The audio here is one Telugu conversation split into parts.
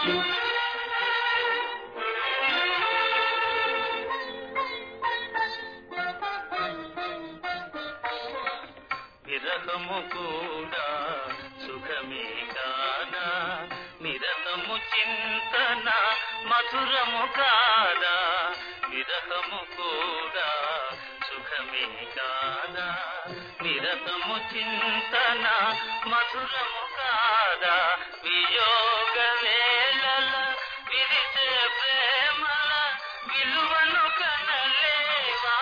విరహము కూడా సుఖమే కాదా నిరతము చింతన మధురము కాదా విరహము కూడా సుఖమే కాదా నిరతము చింతన మధురము కాదా వియోగ వేళల విరిసే ప్రేమల విలువను కనలేవా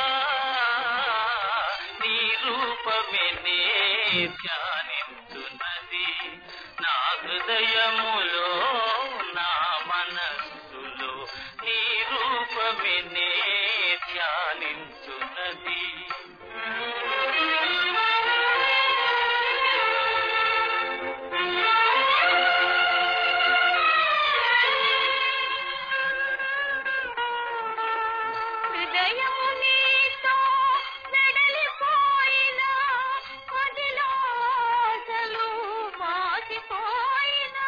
నీ రూపమే నే ధ్యానించున్నది నా హృదయములో నా మనస్సులో నీ రూపమే నే ధ్యానించున్నది హృదయము నీతో వెడలిపోయినా మదిలో ఆశలు మాసిపోయినా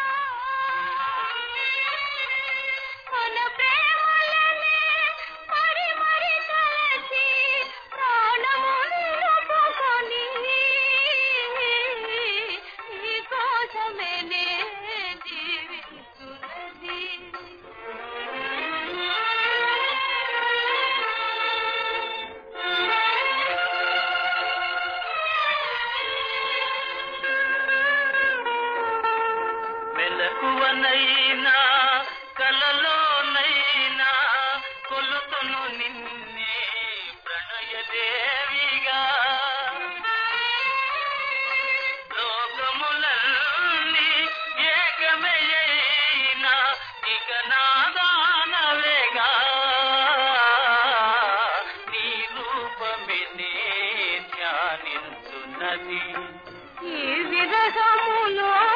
మన ప్రేమలనే మరి మరి తలచి ప్రాణము నిలుపుకొని నీ కోసమే నే జీవిస్తున్నది మెలకువనైనా కలలోనైనా కొలుతును నిన్నే ప్రణయదేవిగా లోకములన్నీ ఏకమయ్యినా ఇక నాదానవేగా నీ రూపమే నే ధ్యానించున్నది ఈ విరహములో